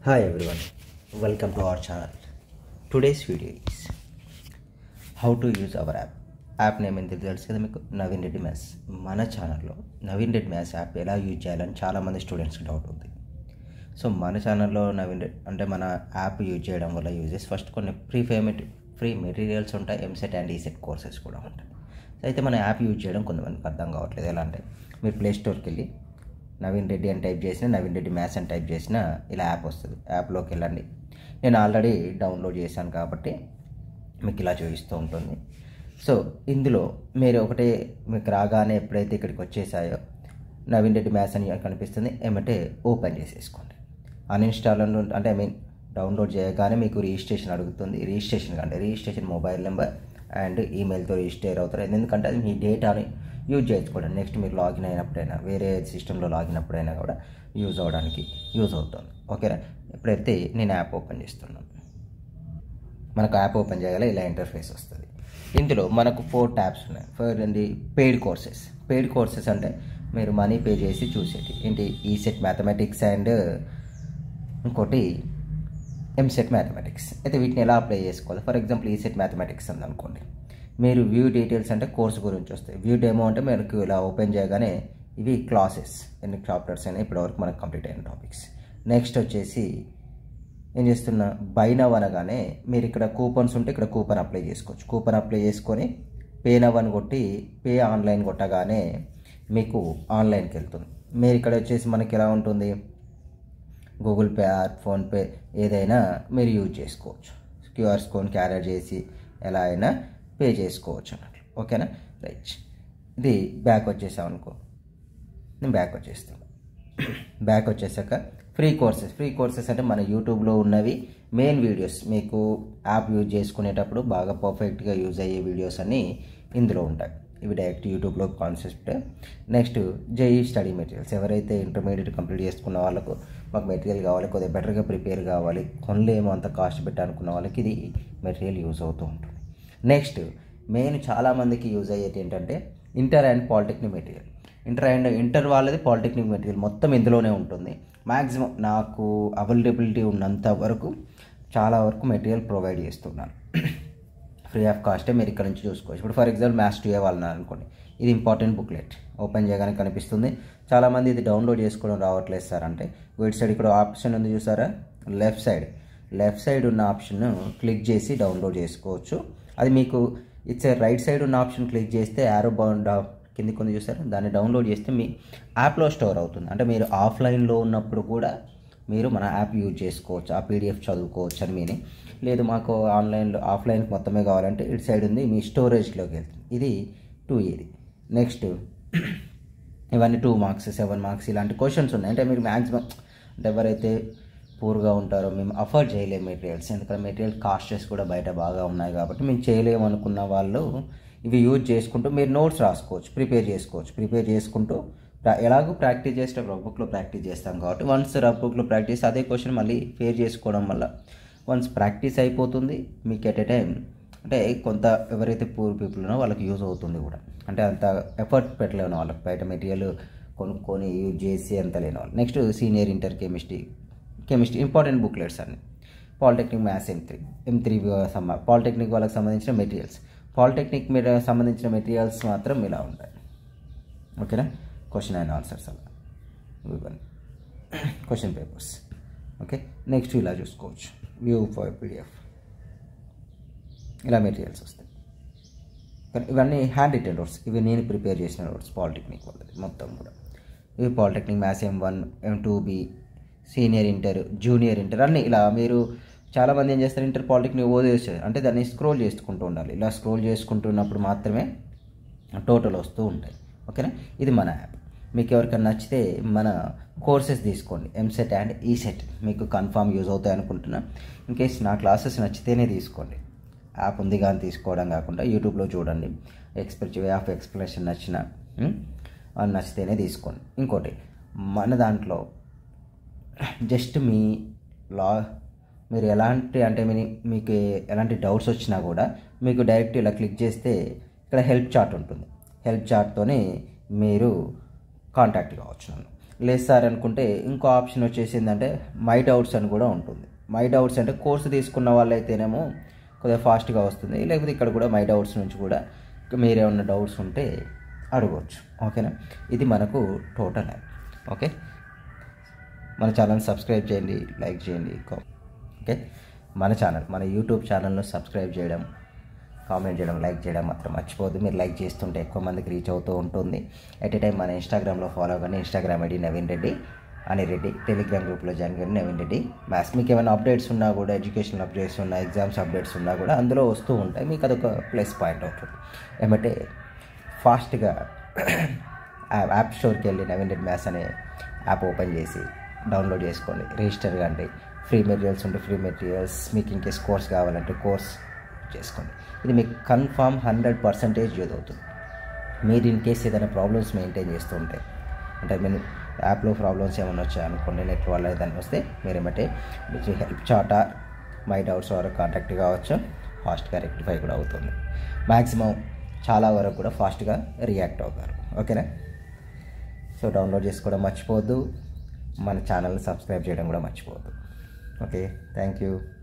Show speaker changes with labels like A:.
A: Hi everyone, welcome to our channel. Today's video is how to use our app. App name ఎంత తెలుసు కదా మీకు Naveen Reddy maths మన ఛానల్లో నవీన్ రెడ్డి మ్యాథ్స్ యాప్ ఎలా యూజ్ చేయాలని చాలామంది స్టూడెంట్స్కి డౌట్ ఉంది సో మన ఛానల్లో నవీన్ రెడ్డి అంటే మన యాప్ యూజ్ చేయడం వల్ల యూజెస్ ఫస్ట్ కొన్ని ఫ్రీ పేమెంట్ ఫ్రీ మెటీరియల్స్ ఉంటాయి ఎంసెట్ అండ్ ఈసెట్ కోర్సెస్ కూడా ఉంటాయి సో అయితే మన యాప్ యూజ్ చేయడం కొంతమందికి అర్థం కావట్లేదు ఎలా అంటే మీరు ప్లే స్టోర్కి వెళ్ళి నవీన్ రెడ్డి అని టైప్ చేసిన నవీన్ రెడ్డి మ్యాథ్స్ అని టైప్ చేసిన ఇలా యాప్ వస్తుంది యాప్లోకి వెళ్ళండి నేను ఆల్రెడీ డౌన్లోడ్ చేశాను కాబట్టి మీకు ఇలా చూపిస్తూ ఉంటుంది సో ఇందులో మీరు ఒకటే మీకు రాగానే ఎప్పుడైతే ఇక్కడికి వచ్చేసాయో నవీన్ రెడ్డి మ్యాథ్స్ అని కనిపిస్తుంది ఏమంటే ఓపెన్ చేసేసుకోండి అన్ఇన్స్టాల్ అంటే ఐ మీన్ డౌన్లోడ్ చేయగానే మీకు రిజిస్ట్రేషన్ అడుగుతుంది రిజిస్ట్రేషన్ అంటే రిజిస్ట్రేషన్ మొబైల్ నెంబర్ అండ్ ఈమెయిల్తో రిజిస్టర్ అవుతారు ఎందుకంటే అది మీ డేటాని యూజ్ చేసుకోవడం నెక్స్ట్ మీరు లాగిన్ అయినప్పుడైనా వేరే సిస్టంలో లాగిన్ అప్పుడైనా కూడా యూజ్ అవ్వడానికి యూజ్ అవుతుంది ఓకేనా ఎప్పుడైతే నేను యాప్ ఓపెన్ చేస్తున్నాను మనకు యాప్ ఓపెన్ చేయగల ఇలా ఇంటర్ఫేస్ వస్తుంది ఇందులో మనకు ఫోర్ ట్యాబ్స్ ఉన్నాయి ఫర్ ఏంటి పెయిడ్ కోర్సెస్ పెయిడ్ కోర్సెస్ అంటే మీరు మనీ పే చేసి చూసేది ఏంటి ఈసెట్ మ్యాథమెటిక్స్ అండ్ ఇంకోటి ఎంసెట్ మ్యాథమెటిక్స్ అయితే వీటిని ఎలా అప్లై చేసుకోవాలి ఫర్ ఎగ్జాంపుల్ ఈసెట్ మ్యాథమెటిక్స్ ఉంది అనుకోండి మీరు వ్యూ డీటెయిల్స్ అంటే కోర్స్ గురించి వస్తాయి వ్యూ డెమో అంటే మనకు ఇలా ఓపెన్ చేయగానే ఇవి క్లాసెస్ ఎన్ని చాప్టర్స్ అయినా ఇప్పటివరకు మనకు కంప్లీట్ అయిన టాపిక్స్ నెక్స్ట్ వచ్చేసి ఏం చేస్తున్నా బై నవ్ అనగానే మీరు ఇక్కడ కూపన్స్ ఉంటే ఇక్కడ కూపన్ అప్లై చేసుకోవచ్చు కూపన్ అప్లై చేసుకొని పే నవ్ అని కొట్టి పే ఆన్లైన్ కొట్టగానే మీకు ఆన్లైన్కి వెళ్తుంది మీరు ఇక్కడ వచ్చేసి మనకి ఎలా ఉంటుంది గూగుల్ పే ఆర్ ఫోన్పే ఏదైనా మీరు యూజ్ చేసుకోవచ్చు క్యూఆర్ కోడ్ క్యారీ చేసి ఎలా అయినా పే చేసుకోవచ్చు అన్నట్లు ఓకేనా రైట్ ఇది బ్యాక్ వచ్చేసాం అనుకో నేను బ్యాక్ వచ్చేస్తాను బ్యాక్ వచ్చేసాక ఫ్రీ కోర్సెస్ ఫ్రీ కోర్సెస్ అంటే మన యూట్యూబ్లో ఉన్నవి మెయిన్ వీడియోస్ మీకు యాప్ యూజ్ చేసుకునేటప్పుడు బాగా పర్ఫెక్ట్గా యూజ్ అయ్యే వీడియోస్ అన్నీ ఇందులో ఉంటాయి ఇవి డైరెక్ట్ యూట్యూబ్లో concept next JE study materials ఎవరైతే ఇంటర్మీడియట్ కంప్లీట్ చేసుకున్న వాళ్ళకు మాకు మెటీరియల్ కావాలి కొద్దిగా బెటర్గా ప్రిపేర్ కావాలి కొనలేమో అంత కాస్ట్ పెట్టి అనుకున్న వాళ్ళకి ఇది మెటీరియల్ యూజ్ అవుతూ ఉంటుంది నెక్స్ట్ మెయిన్ చాలామందికి యూజ్ అయ్యేది ఏంటంటే inter and polytechnic material inter and inter వాళ్ళది పాలిటెక్నిక్ మెటీరియల్ మొత్తం ఇందులోనే ఉంటుంది మ్యాక్సిమం నాకు అవైలబిలిటీ ఉన్నంత వరకు చాలా వరకు మెటీరియల్ ప్రొవైడ్ చేస్తున్నాను ఫ్రీ ఆఫ్ కాస్టే మీరు ఇక్కడ నుంచి చూసుకోవచ్చు ఇప్పుడు ఫర్ ఎగ్జాంపుల్ మ్యాథ్స్ టూ వాళ్ళు అనుకోండి ఇది ఇంపార్టెంట్ బుక్లెట్ ఓపెన్ చేయగానే కనిపిస్తుంది చాలామంది ఇది డౌన్లోడ్ చేసుకోవడం రావట్లేదు సార్ అంటే వైట్ సైడ్ ఇక్కడ ఆప్షన్ ఉంది చూసారా లెఫ్ట్ సైడ్ లెఫ్ట్ సైడ్ ఉన్న ఆప్షన్ క్లిక్ చేసి డౌన్లోడ్ చేసుకోవచ్చు అది మీకు ఇట్స్ రైట్ సైడ్ ఉన్న ఆప్షన్ క్లిక్ చేస్తే యారో బౌండ్ కిందికి ఉంది చూసారా దాన్ని డౌన్లోడ్ చేస్తే మీ యాప్లో స్టోర్ అవుతుంది అంటే మీరు ఆఫ్లైన్లో ఉన్నప్పుడు కూడా మీరు మన యాప్ యూజ్ చేసుకోవచ్చు ఆ పీడిఎఫ్ చదువుకోవచ్చు అని మీని లేదు మాకు ఆన్లైన్లో ఆఫ్లైన్కి మొత్తమే కావాలంటే ఇటు సైడ్ ఉంది మీ స్టోరేజ్లోకి వెళ్తుంది ఇది టూ ఇది నెక్స్ట్ ఇవన్నీ టూ మార్క్స్ సెవెన్ మార్క్స్ ఇలాంటి క్వశ్చన్స్ ఉన్నాయి అంటే మీరు మ్యాక్సిమం అంటే ఎవరైతే పూర్గా ఉంటారో మేము అఫోర్డ్ చేయలేము మెటీరియల్స్ ఎందుకంటే మెటీరియల్ కాస్టెస్ కూడా బయట బాగా ఉన్నాయి కాబట్టి మేము చేయలేము అనుకున్న వాళ్ళు ఇవి యూజ్ చేసుకుంటూ మీరు నోట్స్ రాసుకోవచ్చు ప్రిపేర్ చేసుకోవచ్చు ప్రిపేర్ చేసుకుంటూ ఎలాగో ప్రాక్టీస్ చేస్తే రఫ్ బుక్లో ప్రాక్టీస్ చేస్తాం కాబట్టి వన్స్ రఫ్ బుక్లో ప్రాక్టీస్ అదే క్వశ్చన్ మళ్ళీ ఫేర్ చేసుకోవడం వల్ల వన్స్ ప్రాక్టీస్ అయిపోతుంది మీకు ఎట్ ఎ టైం అంటే కొంత ఎవరైతే పూర్ పీపుల్ ఉన్నో వాళ్ళకి యూజ్ అవుతుంది కూడా అంటే అంత ఎఫర్ట్ పెట్టలేని వాళ్ళకి బయట మెటీరియల్ కొనుక్కొని యూజ్ చేసి అంత లేని వాళ్ళు next senior inter chemistry chemistry important booklets అన్ని polytechnic maths M three M three polytechnic వాళ్ళకి సంబంధించిన మెటీరియల్స్ పాలిటెక్నిక్ మీద సంబంధించిన మెటీరియల్స్ మాత్రం ఇలా ఉంటాయి ఓకేనా క్వశ్చన్ అండ్ ఆన్సర్స్ అలా ఇవన్నీ క్వశ్చన్ పేపర్స్ ఓకే నెక్స్ట్ ఇలా చూసుకోవచ్చు వ్యూ ఫర్ పీడిఎఫ్ ఇలా మెటీరియల్స్ వస్తాయి కానీ ఇవన్నీ హ్యాండ్ రిటర్న్ నోట్స్ ఇవి నేను ప్రిపేర్ చేసిన నోట్స్ పాలిటెక్నిక్ వాళ్ళది మొత్తం కూడా ఇవి polytechnic maths M one M two B senior inter junior inter అన్నీ ఇలా మీరు చాలామంది ఏం చేస్తారు ఇంటర్ పాలిటెక్నిక్ ఓదేస్తారు అంటే దాన్ని స్క్రోల్ చేసుకుంటూ ఉండాలి ఇలా స్క్రోల్ చేసుకుంటున్నప్పుడు మాత్రమే టోటల్ వస్తూ ఉంటాయి ఓకేనా ఇది మన యాప్ మీకు ఎవరికైనా నచ్చితే మన కోర్సెస్ తీసుకోండి ఎంసెట్ అండ్ ఈసెట్ మీకు కన్ఫామ్ యూజ్ అవుతాయి అనుకుంటున్నా ఇన్ కేస్ నా క్లాసెస్ నచ్చితేనే తీసుకోండి యాప్ ఉంది కానీ తీసుకోవడం కాకుండా యూట్యూబ్లో చూడండి ఎక్స్ప్రెస్ వే ఆఫ్ ఎక్స్ప్లెనేషన్ నచ్చిన అది నచ్చితేనే తీసుకోండి ఇంకోటి మన దాంట్లో జస్ట్ మీ లా మీరు ఎలాంటి అంటే మీ మీకు ఎలాంటి డౌట్స్ వచ్చినా కూడా మీకు డైరెక్ట్ ఇలా క్లిక్ చేస్తే ఇక్కడ హెల్ప్ చార్ట్ ఉంటుంది హెల్ప్ చార్ట్తోనే మీరు కాంటాక్ట్ కావచ్చు నన్ను లేదు సార్ అనుకుంటే ఇంకో ఆప్షన్ వచ్చేసి ఏంటంటే మై డౌట్స్ అని కూడా ఉంటుంది మై డౌట్స్ అంటే కోర్సు తీసుకున్న వాళ్ళైతేనేమో కొద్దిగా ఫాస్ట్గా వస్తుంది లేకపోతే ఇక్కడ కూడా మై డౌట్స్ నుంచి కూడా మీరేమన్నా డౌట్స్ ఉంటే అడగవచ్చు ఓకేనా ఇది మనకు టోటల్ యాప్ ఓకే మన ఛానల్ సబ్స్క్రైబ్ చేయండి లైక్ చేయండి కా- ఓకే మన ఛానల్ మన యూట్యూబ్ ఛానల్ను సబ్స్క్రైబ్ చేయడం కామెంట్ చేయడం లైక్ చేయడం మాత్రం మర్చిపోవద్దు మీరు లైక్ చేస్తుంటే ఎక్కువ మందికి రీచ్ అవుతూ ఉంటుంది ఎట్ ఏ టైం మన ఇన్స్టాగ్రామ్లో ఫాలో కానీ ఇన్స్టాగ్రామ్ ఐడి నవీన్ రెడ్డి అని రెడ్డి టెలిగ్రామ్ గ్రూప్లో జాయిన్ కానీ నవీన్ రెడ్డి మ్యాథ్స్ మీకు ఏమైనా అప్డేట్స్ ఉన్నా కూడా ఎడ్యుకేషన్ అప్డేట్స్ ఉన్నా ఎగ్జామ్స్ అప్డేట్స్ ఉన్నా కూడా అందులో వస్తూ ఉంటాయి మీకు అదొక ప్లస్ పాయింట్ అవుతుంది ఏమంటే ఫాస్ట్గా యాప్ స్టోర్కి వెళ్ళి నవీన్ రెడ్డి మ్యాథ్స్ అనే యాప్ ఓపెన్ చేసి డౌన్లోడ్ చేసుకోండి రిజిస్టర్ కండి ఫ్రీ మెటీరియల్స్ ఉంటే ఫ్రీ మెటీరియల్స్ మీకు ఇంకేస్ కోర్స్ కావాలంటే కోర్స్ చేసుకోండి ఇది మీకు కన్ఫామ్ హండ్రెడ్ పర్సెంటేజ్ యూజ్ అవుతుంది మీరు ఇన్ కేస్ ఏదైనా ప్రాబ్లమ్స్ మెయింటైన్ చేస్తూ ఉంటే అంటే మీరు యాప్లో ప్రాబ్లమ్స్ ఏమైనా వచ్చాయి అనుకోండి నెట్ వల్ల ఏదైనా వస్తే మీరు ఏమంటే మీకు help chat or my doubts వరకు కాంటాక్ట్ కావచ్చు ఫాస్ట్గా రెక్టిఫై కూడా అవుతుంది మ్యాక్సిమం చాలా వరకు కూడా ఫాస్ట్గా రియాక్ట్ అవుతారు ఓకేనా సో డౌన్లోడ్ చేసుకోవడం మర్చిపోవద్దు మన ఛానల్ని సబ్స్క్రైబ్ చేయడం కూడా మర్చిపోవద్దు ఓకే థ్యాంక్ యూ